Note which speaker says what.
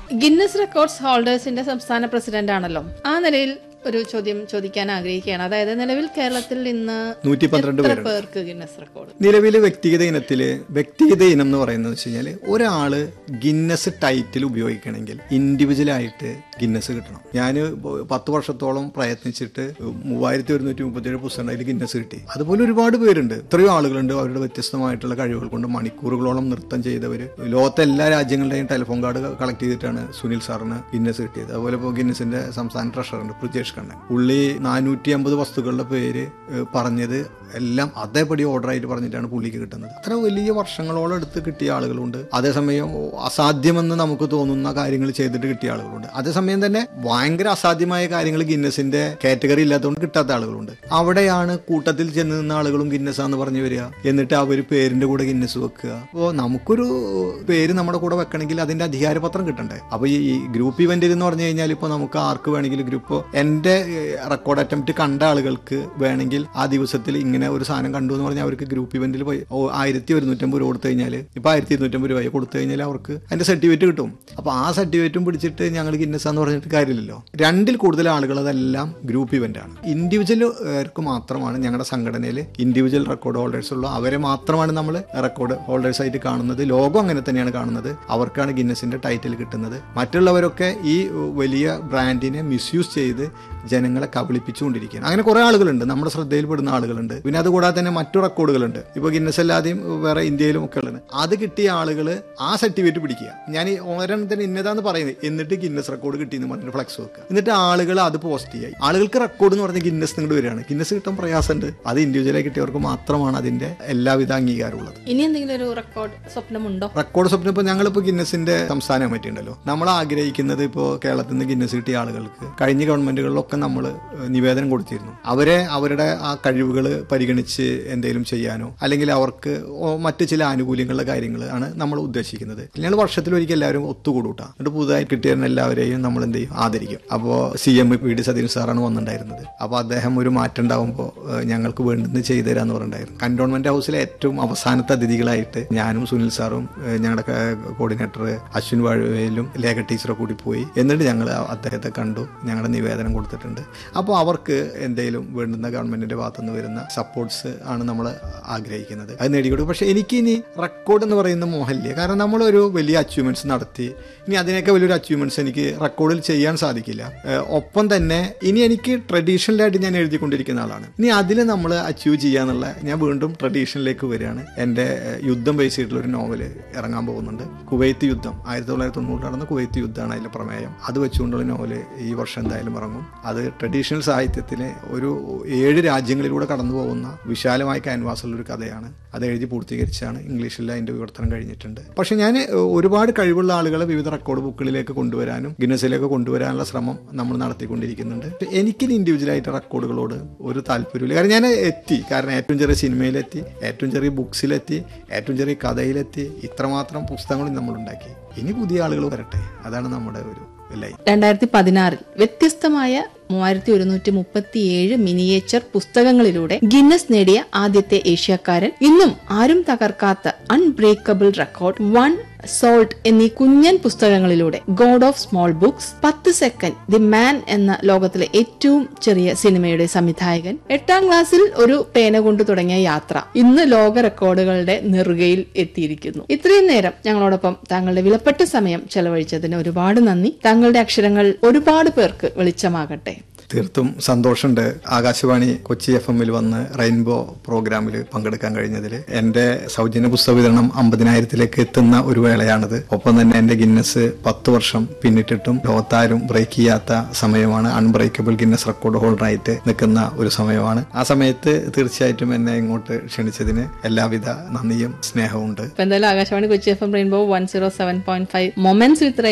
Speaker 1: Guinness records ഹോൾഡേഴ്സിന്റെ സംസ്ഥാന president ആണല്ലോ ആ നിലയിൽ ഒരു ചോദ്യം ചോദിക്കാൻ ആഗ്രഹിക്കുകയാണ് അതായത് നിലവിൽ കേരളത്തിൽ ഇന്ന്
Speaker 2: നൂറ്റി പന്ത്രണ്ട്
Speaker 1: എത്ര
Speaker 2: പേരുണ്ട്
Speaker 1: പേർക്ക് ഗിന്നസ് റെക്കോർഡ്
Speaker 2: നിലവിൽ വ്യക്തിഗത ഇനത്തില് വ്യക്തിഗത ഇനം എന്ന് പറയുന്നത് വെച്ച് കഴിഞ്ഞാൽ ഒരാള് ഗിന്നസ് ടൈറ്റിൽ ഉപയോഗിക്കണമെങ്കിൽ ഇൻഡിവിജ്വൽ ആയിട്ട് ഗിന്നസ് കിട്ടണം ഞാൻ പത്ത് വർഷത്തോളം പ്രയത്നിച്ചിട്ട് മൂവായിരത്തി ഒരുന്നൂറ്റി മുപ്പത്തിയേഴ് പുസ്തകം അതിൽ ഗിന്നസ് കിട്ടി അതുപോലെ ഒരുപാട് പേരുണ്ട് എത്രയോ ആളുകളുണ്ട് അവരുടെ വ്യത്യസ്തമായിട്ടുള്ള കഴിവുകൾ കൊണ്ട് മണിക്കൂറുകളോളം നൃത്തം ചെയ്തവർ ലോകത്തെ എല്ലാ രാജ്യങ്ങളുടെയും ടെലിഫോൺ കാർഡ് കളക്ട് ചെയ്തിട്ടാണ് സുനിൽ സാറിന് ഗിന്നസ് കിട്ടിയത് അതുപോലെ ഇപ്പോൾ ഗിന്നസിന്റെ സംസ്ഥാന ട്രഷറുണ്ട് പൃഥ്വേഷ് കണ്ണൻ പുള്ളി നാനൂറ്റി അമ്പത് വസ്തുക്കളുടെ പേര് ഏഹ്, പറഞ്ഞത് എല്ലാം അതേപടി ഓർഡർ ആയിട്ട് പറഞ്ഞിട്ടാണ് പുള്ളിക്ക് കിട്ടുന്നത് അത്ര വലിയ വർഷങ്ങളോളം എടുത്ത് കിട്ടിയ ആളുകളുണ്ട് അതേസമയം അസാധ്യമെന്ന് നമുക്ക് തോന്നുന്ന കാര്യങ്ങൾ ചെയ്തിട്ട് കിട്ടിയ ആളുകളുണ്ട് അതേസമയം തന്നെ ഭയങ്കര അസാധ്യമായ കാര്യങ്ങൾ ഗിന്നസിന്റെ കാറ്റഗറി ഇല്ലാത്തതുകൊണ്ട് കിട്ടാത്ത ആളുകളുണ്ട് അവിടെയാണ് കൂട്ടത്തിൽ ചെന്ന് നിന്ന ആളുകളും ഗിന്നസാന്ന് പറഞ്ഞു വരിക എന്നിട്ട് അവർ പേരിന്റെ കൂടെ ഗിന്നസ് വെക്കുക അപ്പോൾ നമുക്കൊരു പേര് നമ്മുടെ കൂടെ വെക്കണമെങ്കിൽ അതിന്റെ അധികാരപത്രം കിട്ടണ്ടേ അപ്പൊ ഈ ഗ്രൂപ്പ് ഇവന്റ് എന്ന് പറഞ്ഞു കഴിഞ്ഞാൽ ഇപ്പൊ നമുക്ക് ആർക്ക് വേണമെങ്കിലും ഗ്രൂപ്പ് എന്റെ റെക്കോർഡ് അറ്റംപ്റ്റ് കണ്ട ആളുകൾക്ക് വേണമെങ്കിൽ ആ ദിവസത്തിൽ ഇങ്ങനെ ഒരു സാധനം കണ്ടു എന്ന് പറഞ്ഞാൽ അവർക്ക് ഗ്രൂപ്പ് ഇവന്റിൽ പോയി ഓ, ആയിരത്തി ഒരുന്നൂറ്റമ്പത് രൂപ കൊടുത്തു കഴിഞ്ഞാൽ ഇപ്പൊ ആയിരത്തി ഇരുന്നൂറ്റമ്പത് രൂപ കൊടുത്തു കഴിഞ്ഞാൽ അവർക്ക് അതിന്റെ സർട്ടിഫിക്കറ്റ് കിട്ടും അപ്പൊ ആ സർട്ടിഫിക്കറ്റും പിടിച്ചിട്ട് ഞങ്ങൾ ഗിന്നസ് എന്ന് പറഞ്ഞിട്ട് കാര്യമില്ലല്ലോ രണ്ടിൽ കൂടുതൽ ആളുകൾ അതെല്ലാം ഗ്രൂപ്പ് ഇവന്റ് ആണ് ഇൻഡിവിജ്വലുകാർക്ക് മാത്രമാണ് ഞങ്ങളുടെ സംഘടനയിൽ ഇൻഡിവിജ്വൽ റെക്കോർഡ് ഹോൾഡേഴ്സ് ഉള്ള അവരെ മാത്രമാണ് നമ്മൾ റെക്കോർഡ് ഹോൾഡേഴ്സ് ആയിട്ട് കാണുന്നത് ലോകം അങ്ങനെ തന്നെയാണ് കാണുന്നത് അവർക്കാണ് ഗിന്നസിന്റെ ടൈറ്റിൽ കിട്ടുന്നത് മറ്റുള്ളവരൊക്കെ ഈ വലിയ ബ്രാൻഡിനെ മിസ്യൂസ് ചെയ്ത് ജനങ്ങളെ കബളിപ്പിച്ചുകൊണ്ടിരിക്കുകയാണ് അങ്ങനെ കുറെ ആളുകളുണ്ട് നമ്മുടെ ശ്രദ്ധയിൽപ്പെടുന്ന ആളുകളുണ്ട് പിന്നെ അതുകൂടാതെ തന്നെ മറ്റു റെക്കോർഡുകളുണ്ട് ഇപ്പൊ ഗിന്നസ് അല്ലാതെയും വേറെ ഇന്ത്യയിലും ഒക്കെ ഉള്ളത് അത് കിട്ടിയ ആളുകൾ ആ സർട്ടിഫിക്കറ്റ് പിടിക്കുക ഞാൻ ഈ ഓരോരുത്തരും ഇന്നതാന്ന് പറയുന്നത് എന്നിട്ട് ഗിന്നസ് റെക്കോർഡ് കിട്ടിയെന്ന് പറഞ്ഞിട്ട് ഫ്ലക്സ് വെക്കുക എന്നിട്ട് ആളുകൾ അത് പോസ്റ്റ് ചെയ്യുക ആളുകൾക്ക് റെക്കോർഡ് എന്ന് പറഞ്ഞ ഗിന്നസ് നിങ്ങോട്ട് വരികയാണ് ഗിന്നസ് കിട്ടാൻ പ്രയാസമുണ്ട് അത് ഇൻഡിവിജ്വലായി കിട്ടിയവർക്ക് മാത്രമാണ് അതിന്റെ എല്ലാവിധ അംഗീകാരമുള്ളത്
Speaker 1: ഇനി എന്തെങ്കിലും ഒരു റെക്കോർഡ് സ്വപ്നമുണ്ടോ
Speaker 2: റെക്കോർഡ് സ്വപ്നം ഇപ്പോൾ ഞങ്ങളിപ്പോൾ ഗിന്നസിന്റെ സംസ്ഥാന കമ്മിറ്റി ഉണ്ടല്ലോ നമ്മൾ ആഗ്രഹിക്കുന്നത് ഇപ്പോൾ കേരളത്തിൽ നിന്ന് ഗിന്നസ് കിട്ടിയ ആളുകൾക്ക് കഴിഞ്ഞ ഗവൺമെന്റുകളിലൊക്കെ നമ്മൾ നിവേദനം കൊടുത്തിരുന്നു അവരെ അവരുടെ ആ കഴിവുകൾ പരിഗണിച്ച് എന്തെങ്കിലും ചെയ്യാനോ അല്ലെങ്കിൽ അവർക്ക് ഓ- മറ്റ് ചില ആനുകൂല്യങ്ങളുടെ കാര്യങ്ങൾ ആണ് നമ്മൾ ഉദ്ദേശിക്കുന്നത് ഞങ്ങൾ വർഷത്തിലൊരിക്കൽ എല്ലാവരും ഒത്തുകൂടൂട്ടാ എന്നിട്ട് പുതുതായി കിട്ടിയ എല്ലാവരെയും നമ്മൾ എന്ത് ചെയ്യും ആദരിക്കും അപ്പോൾ C M P D Satheesh സാറാണ് വന്നിട്ടുണ്ടായിരുന്നത് അപ്പോൾ അദ്ദേഹം ഒരു മാറ്റം ഉണ്ടാകുമ്പോൾ ഞങ്ങൾക്ക് വേണ്ടുന്നത് ചെയ്തു തരാന്ന് പറഞ്ഞിട്ടുണ്ടായിരുന്നു കന്റോൺമെന്റ് ഹൗസിലെ ഏറ്റവും അവസാനത്തെ അതിഥികളായിട്ട് ഞാനും സുനിൽ സാറും ഏഹ് ഞങ്ങളുടെ കോർഡിനേറ്റർ അശ്വിൻ വാഴവേലും ലേഖ ടീച്ചറെ കൂടി പോയി എന്നിട്ട് ഞങ്ങൾ അദ്ദേഹത്തെ കണ്ടു ഞങ്ങളുടെ നിവേദനം കൊടുത്തിട്ടുണ്ട് അപ്പോൾ അവർക്ക് എന്തെങ്കിലും വേണ്ടുന്ന ഗവൺമെന്റിന്റെ ഭാഗത്തുനിന്ന് വരുന്ന സപ്പോർട്ട്സ് ആണ് നമ്മൾ ആഗ്രഹിക്കുന്നത് അത് നേടിക്കൊടുക്കും പക്ഷേ എനിക്ക് ഇനി റെക്കോർഡ് എന്ന് പറയുന്ന മോഹല്യ കാരണം നമ്മളൊരു വലിയ അച്ചീവ്മെന്റ്സ് നടത്തി ഇനി അതിനൊക്കെ വലിയൊരു അച്ചീവ്മെന്റ്സ് എനിക്ക് റെക്കോർഡിൽ ചെയ്യാൻ സാധിക്കില്ല ഏഹ് ഒപ്പം തന്നെ ഇനി എനിക്ക് ട്രഡീഷണലായിട്ട് ഞാൻ എഴുതിക്കൊണ്ടിരിക്കുന്ന ആളാണ് ഇനി അതിൽ നമ്മൾ അച്ചീവ് ചെയ്യാന്നുള്ള ഞാൻ വീണ്ടും ട്രഡീഷനിലേക്ക് വരികയാണ് എൻ്റെ ഏഹ്, യുദ്ധം ബേസ് ചെയ്തിട്ടുള്ള ഒരു നോവല് ഇറങ്ങാൻ പോകുന്നുണ്ട് കുവൈത്ത് യുദ്ധം ആയിരത്തി തൊള്ളായിരത്തി തൊണ്ണൂറ് നടന്ന കുവൈത്ത് യുദ്ധമാണ് അതിലെ പ്രമേയം അത് വെച്ചുകൊണ്ടുള്ള നോവല് ഈ വർഷം എന്തായാലും ഇറങ്ങും അത് ട്രഡീഷണൽ സാഹിത്യത്തിലെ ഒരു ഏഴ് രാജ്യങ്ങളിലൂടെ കടന്നു പോകുന്ന വിശാലമായ ക്യാൻവാസുള്ള ഒരു കഥയാണ് അത് എഴുതി പൂർത്തീകരിച്ചാണ് ഇംഗ്ലീഷിൽ അതിന്റെ വിവർത്തനം കഴിഞ്ഞിട്ടുണ്ട് പക്ഷെ ഞാൻ ഏഹ്, ഒരുപാട് കഴിവുള്ള ആളുകളെ വിവിധ റെക്കോർഡ് ബുക്കുകളിലേക്ക് കൊണ്ടുവരാനും ഗിന്നസിലേക്ക് കൊണ്ടുവരാനുള്ള ശ്രമം നമ്മൾ നടത്തിക്കൊണ്ടിരിക്കുന്നുണ്ട് എനിക്കിനി ഇൻഡിവിജ്വലായിട്ട് റെക്കോർഡുകളോട് ഒരു താല്പര്യമില്ല കാരണം ഞാൻ എത്തി കാരണം ഏറ്റവും ചെറിയ സിനിമയിലെത്തി ഏറ്റവും ചെറിയ ബുക്സിലെത്തി ഏറ്റവും ചെറിയ കഥയിലെത്തി ഇത്രമാത്രം പുസ്തകങ്ങളും നമ്മൾ ഉണ്ടാക്കി ഇനി പുതിയ ആളുകൾ വരട്ടെ അതാണ് നമ്മുടെ ഒരു ലൈൻ
Speaker 1: രണ്ടായിരത്തി പതിനാറിൽ വ്യത്യസ്തമായ മൂവായിരത്തി ഒരുന്നൂറ്റി മുപ്പത്തി ഏഴ് മിനിയേച്ചർ പുസ്തകങ്ങളിലൂടെ ഗിന്നസ് നേടിയ ആദ്യത്തെ ഏഷ്യക്കാരൻ ഇന്നും ആരും തകർക്കാത്ത അൺബ്രേക്കബിൾ റെക്കോർഡ് വൺ സോൾട്ട് എന്നീ കുഞ്ഞൻ പുസ്തകങ്ങളിലൂടെ ഗോഡ് ഓഫ് സ്മോൾ ബുക്സ് പത്ത് സെക്കൻഡ് ദി മാൻ എന്ന ലോകത്തിലെ ഏറ്റവും ചെറിയ സിനിമയുടെ സംവിധായകൻ എട്ടാം ക്ലാസ്സിൽ ഒരു പേന കൊണ്ട് തുടങ്ങിയ യാത്ര ഇന്ന് ലോക റെക്കോർഡുകളുടെ നെറുകയിൽ എത്തിയിരിക്കുന്നു ഇത്രയും നേരം ഞങ്ങളോടൊപ്പം താങ്കളുടെ വിലപ്പെട്ട സമയം ചെലവഴിച്ചതിന് ഒരുപാട് നന്ദി താങ്കളുടെ അക്ഷരങ്ങൾ ഒരുപാട് പേർക്ക് വെളിച്ചമാകട്ടെ
Speaker 2: തീർത്തും സന്തോഷമുണ്ട് ആകാശവാണി കൊച്ചി എഫ് എമ്മിൽ വന്ന് റെയിൻബോ പ്രോഗ്രാമിൽ പങ്കെടുക്കാൻ കഴിഞ്ഞതിൽ എൻ്റെ സൗജന്യ പുസ്തക വിതരണം അമ്പതിനായിരത്തിലേക്ക് എത്തുന്ന ഒരു വേളയാണിത് ഒപ്പം തന്നെ എൻ്റെ ഗിന്നസ് പത്ത് വർഷം പിന്നിട്ടിട്ടും ലോകത്താരും ബ്രേക്ക് ചെയ്യാത്ത സമയമാണ് അൺബ്രേക്കബിൾ ഗിന്നസ് റെക്കോർഡ് ഹോൾഡറായിട്ട് നിൽക്കുന്ന ഒരു സമയമാണ് ആ സമയത്ത് തീർച്ചയായിട്ടും എന്നെ ഇങ്ങോട്ട് ക്ഷണിച്ചതിന് എല്ലാവിധ നന്ദിയും സ്നേഹവും ഉണ്ട്
Speaker 1: ഇപ്പൊ എന്തായാലും Akashvani Kochi F M rainbow one zero seven point five moments വിത്ത്